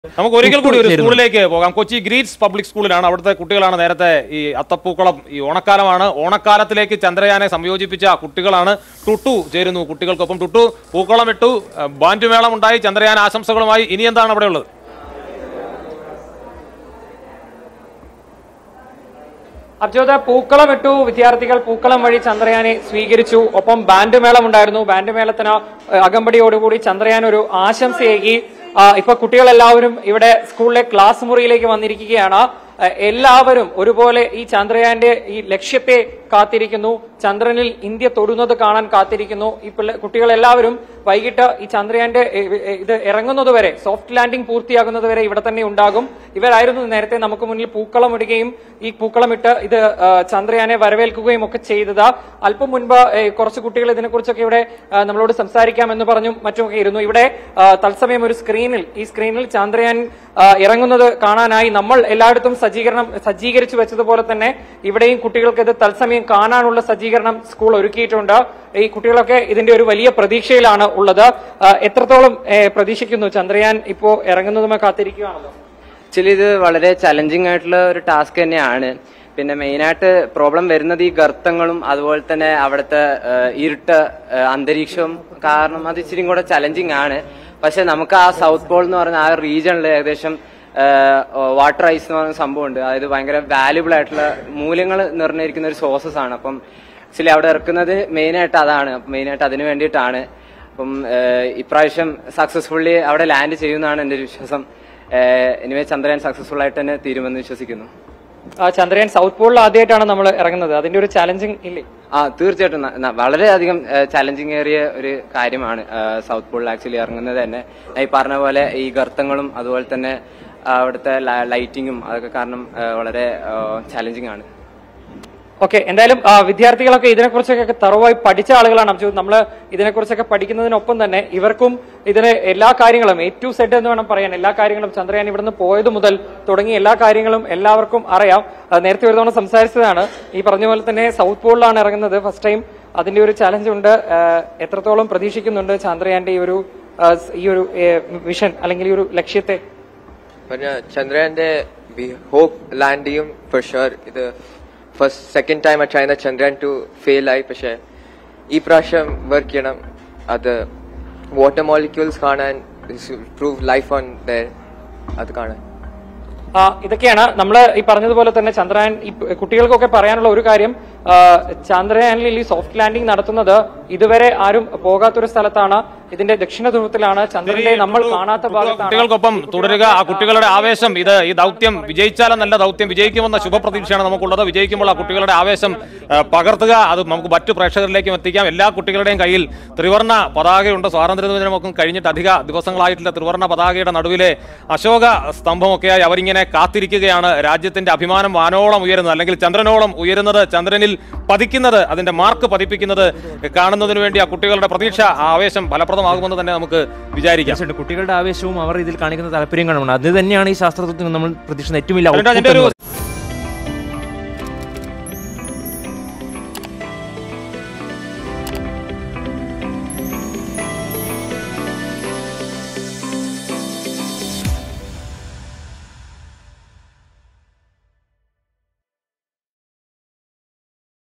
നമുക്ക് ഒരിക്കൽ കൂടി ഒരു ചേരുന്നു. സ്കൂളിലേക്ക് പോകാം കൊച്ചി ഗ്രീറ്റ്സ് പബ്ലിക് സ്കൂളിലാണ് അവിടുത്തെ കുട്ടികളാണ് നേരത്തെ ഈ അത്തപ്പൂക്കളം ഈ ഓണക്കാലമാണ് ഓണക്കാലത്തിലേക്ക് ചന്ദ്രയാനെ സംയോജിപ്പിച്ച കുട്ടികളാണ് ടുട്ടു ചേരുന്നു കുട്ടികൾക്കൊപ്പം ടുട്ടു പൂക്കളം ഇട്ടു ഏഹ്, ബാൻഡ് മേളം ഉണ്ടായി ചന്ദ്രയാൻ ആശംസകളുമായി ഇനി എന്താണ് അവിടെ ഉള്ളത് അബ്ജോദ പൂക്കളം ഇട്ടു വിദ്യാർത്ഥികൾ പൂക്കളം വഴി ചന്ദ്രയാനെ സ്വീകരിച്ചു ഒപ്പം ബാൻഡ് മേളം ഉണ്ടായിരുന്നു ബാൻഡ് മേളത്തിന് ഏഹ്, അകമ്പടിയോടുകൂടി ചന്ദ്രയാൻ ഒരു ആശംസയേകി ആ, ഇപ്പൊ കുട്ടികളെല്ലാവരും ഇവിടെ സ്കൂളിലെ ക്ലാസ് മുറിയിലേക്ക് വന്നിരിക്കുകയാണ് ഏഹ്, എല്ലാവരും ഒരുപോലെ ഈ ചന്ദ്രയാന്റെ ഈ ലക്ഷ്യത്തെ കാത്തിരിക്കുന്നു ചന്ദ്രനിൽ ഇന്ത്യ തൊടുന്നത് കാണാൻ കാത്തിരിക്കുന്നു ഈ പിള്ള കുട്ടികളെല്ലാവരും വൈകിട്ട് ഈ ചന്ദ്രയാന്റെ ഏഹ്, ഏഹ്, ഇത് ഇറങ്ങുന്നത് വരെ സോഫ്റ്റ് ലാൻഡിംഗ് പൂർത്തിയാകുന്നത് വരെ ഇവിടെ തന്നെ ഉണ്ടാകും ഇവരായിരുന്നു നേരത്തെ നമുക്ക് മുന്നിൽ പൂക്കളം ഇടുകയും ഈ പൂക്കളം ഇട്ട് ഇത് ആ, ചന്ദ്രയാനെ വരവേൽക്കുകയും ഒക്കെ ചെയ്തത് അല്പം മുൻപ് ഏ, കുറച്ച് കുട്ടികൾ ഇതിനെക്കുറിച്ചൊക്കെ ഇവിടെ ആ, നമ്മളോട് സംസാരിക്കാമെന്ന് പറഞ്ഞും മറ്റുമൊക്കെ ഇരുന്നു ഇവിടെ ആ, തത്സമയം ഒരു സ്ക്രീനിൽ ഈ സ്ക്രീനിൽ ചന്ദ്രയാൻ ആ, ഇറങ്ങുന്നത് കാണാനായി നമ്മൾ എല്ലായിടത്തും സജ്ജീകരണം സജ്ജീകരിച്ചു വെച്ചതുപോലെ തന്നെ ഇവിടെയും കുട്ടികൾക്ക് ഇത് തത്സമയം കാണാനുള്ള സജ്ജീകരണം സ്കൂൾ ഒരുക്കിയിട്ടുണ്ട് ഈ കുട്ടികളൊക്കെ ഇതിന്റെ ഒരു വലിയ പ്രതീക്ഷയിലാണ് ഉള്ളത് ആ, എത്രത്തോളം ഏ, പ്രതീക്ഷിക്കുന്നു ചന്ദ്രയാൻ ഇപ്പോ ഇറങ്ങുന്നതുമായി കാത്തിരിക്കുകയാണല്ലോ ആക്ച്വലി ഇത് വളരെ ചലഞ്ചിങ് ആയിട്ടുള്ള ഒരു ടാസ്ക് തന്നെയാണ് പിന്നെ മെയിനായിട്ട് പ്രോബ്ലം വരുന്നത് ഈ ഗർത്തങ്ങളും അതുപോലെ തന്നെ അവിടുത്തെ ഏഹ്, ഇരുട്ട് ഏഹ്, അന്തരീക്ഷവും കാരണം അത് ഇച്ചിരി കൂടെ ചലഞ്ചിങ് ആണ് പക്ഷെ നമുക്ക് ആ സൗത്ത് പോൾ എന്ന് പറയുന്ന ആ റീജിയണിൽ ഏകദേശം വാട്ടർ ഐസ് എന്ന് പറയുന്ന സംഭവമുണ്ട് അതായത് ഭയങ്കര വാല്യുബിൾ ആയിട്ടുള്ള മൂല്യങ്ങൾ നിർണ്ണയിക്കുന്ന ഒരു സോഴ്സസ് ആണ് അപ്പം ആക്ച്വലി അവിടെ ഇറക്കുന്നത് മെയിനായിട്ട് അതാണ് മെയിനായിട്ട് അതിന് വേണ്ടിയിട്ടാണ് അപ്പം ഏഹ്, ഇപ്രാവശ്യം സക്സസ്ഫുള്ളി അവിടെ ലാൻഡ് ചെയ്യുമെന്നാണ് എൻ്റെ ഒരു വിശ്വാസം എനിവേ ചന്ദ്രയാൻ സക്സസ്ഫുൾ ആയിട്ട് തന്നെ തീരുമെന്ന് വിശ്വസിക്കുന്നു ആ, ചന്ദ്രയാൻ സൗത്ത് പോളിൽ ആദ്യമായിട്ടാണ് നമ്മൾ ഇറങ്ങുന്നത് അതിന്റെ ഒരു ചലഞ്ചിങ് ഇല്ലേ ആ തീർച്ചയായിട്ടും ന- ന- വളരെയധികം ചലഞ്ചിങ് ഏറിയ ഒരു കാര്യമാണ് ആ, സൗത്ത് പോളിൽ ആക്ച്വലി ഇറങ്ങുന്നത് തന്നെ ഞാൻ ഈ പറഞ്ഞ പോലെ ഈ ഗർത്തങ്ങളും അതുപോലെ തന്നെ ആ, അവിടുത്തെ ല- ലൈറ്റിങ്ങും അതൊക്കെ കാരണം ആ, വളരെ ചലഞ്ചിങ് ആണ് ഓക്കെ എന്തായാലും ആ, വിദ്യാർത്ഥികളൊക്കെ ഇതിനെക്കുറിച്ചൊക്കെ തറവായി പഠിച്ച ആളുകളാണ് അബ്ജു നമ്മൾ ഇതിനെക്കുറിച്ചൊക്കെ പഠിക്കുന്നതിനൊപ്പം തന്നെ ഇവർക്കും ഇതിന് എല്ലാ കാര്യങ്ങളും എ ടു സെഡ് എന്ന് വേണം പറയാൻ എല്ലാ കാര്യങ്ങളും ചന്ദ്രയാൻ ഇവിടുന്ന് പോയത് മുതൽ തുടങ്ങിയ എല്ലാ കാര്യങ്ങളും എല്ലാവർക്കും അറിയാം ആ, നേരത്തെ ഒരു തവണ സംസാരിച്ചതാണ് ഈ പറഞ്ഞ പോലെ തന്നെ സൗത്ത് പോളിലാണ് ഇറങ്ങുന്നത് ഫസ്റ്റ് ടൈം അതിന്റെ ഒരു ചലഞ്ച് ഉണ്ട് ആ, എത്രത്തോളം പ്രതീക്ഷിക്കുന്നുണ്ട് ചന്ദ്രയാന്റെ ഈ ഒരു ആ, ഈ ഒരു വിഷൻ അല്ലെങ്കിൽ ഈ ഒരു ലക്ഷ്യത്തെ പറഞ്ഞ ചന്ദ്രയാന്റെ വി ഹോപ്പ് ലാൻഡ് ചെയ്യും ഫോർ ഷുവർ ഇത് first second time China Chandrayaan two fail ആയി പക്ഷേ ഈ പ്രാവശ്യം വർക്ക് ചെയ്യണം അത് വാട്ടർ മോളിക്യൂൾസ് കാണാൻ പ്രൂവ് ലൈഫ് ഓൺ ദർ അത് കാണാൻ ആ, ഇതൊക്കെയാണ് നമ്മൾ ഈ പറഞ്ഞതുപോലെ തന്നെ ചന്ദ്രയാൻ ഈ പ് കുട്ടികൾക്കൊക്കെ പറയാനുള്ള ഒരു കാര്യം ആ, ചന്ദ്രയാനിൽ ഈ സോഫ്റ്റ് ലാൻഡിംഗ് നടത്തുന്നത് ഇതുവരെ ആരും പോകാത്തൊരു സ്ഥലത്താണ് ഇതിന്റെ ദക്ഷിണ ധ്രുവത്തിലാണ് ചന്ദ്രന്റെ നമ്മൾ കാണാത്ത ഭാഗത്താണ് കുട്ടികൾക്കൊപ്പം തുടരുക ആ കുട്ടികളുടെ ആവേശം ഇത് ഈ ദൗത്യം വിജയിച്ചാലെന്നല്ല ദൗത്യം വിജയിക്കുമെന്ന ശുഭപ്രതീക്ഷയാണ് നമുക്കുള്ളത് വിജയിക്കുമ്പോൾ ആ കുട്ടികളുടെ ആവേശം ആ, പകർത്തുക അത് നമുക്ക് മറ്റു പ്രേക്ഷകരിലേക്കും എത്തിക്കാം എല്ലാ കുട്ടികളുടെയും കയ്യിൽ ത്രിവർണ്ണ പതാകയുണ്ട് സ്വാതന്ത്ര്യദിനമൊക്കെ കഴിഞ്ഞിട്ട് അധിക ദിവസങ്ങളായിട്ടില്ല ത്രിവർണ്ണ പതാകയുടെ നടുവിലെ അശോക സ്തംഭമൊക്കെയായി അവരിങ്ങനെ കാത്തിരിക്കുകയാണ് രാജ്യത്തിന്റെ അഭിമാനം വാനോളം ഉയരുന്നത് അല്ലെങ്കിൽ ചന്ദ്രനോളം ഉയരുന്നത് ചന്ദ്രനിൽ പതിക്കുന്നത് അതിന്റെ മാർക്ക് പതിപ്പിക്കുന്നത് കാണുന്നതിന് വേണ്ടി ആ കുട്ടികളുടെ പ്രതീക്ഷ ആ ആവേശം ഫലപ്രദമാകുമെന്ന് തന്നെ നമുക്ക് വിചാരിക്കാം തീർച്ചയായിട്ടും കുട്ടികളുടെ ആവേശവും അവർ ഇതിൽ കാണിക്കുന്ന താല്പര്യം കാണുന്നുണ്ട് അത് തന്നെയാണ് ഈ ശാസ്ത്രത്തിൽ നമ്മൾ പ്രതീക്ഷിക്കുന്ന ഏറ്റവും വലിയ അതുകൊണ്ട് output അതിന്റെ എന്ന് ഒരു പറയുന്നത്.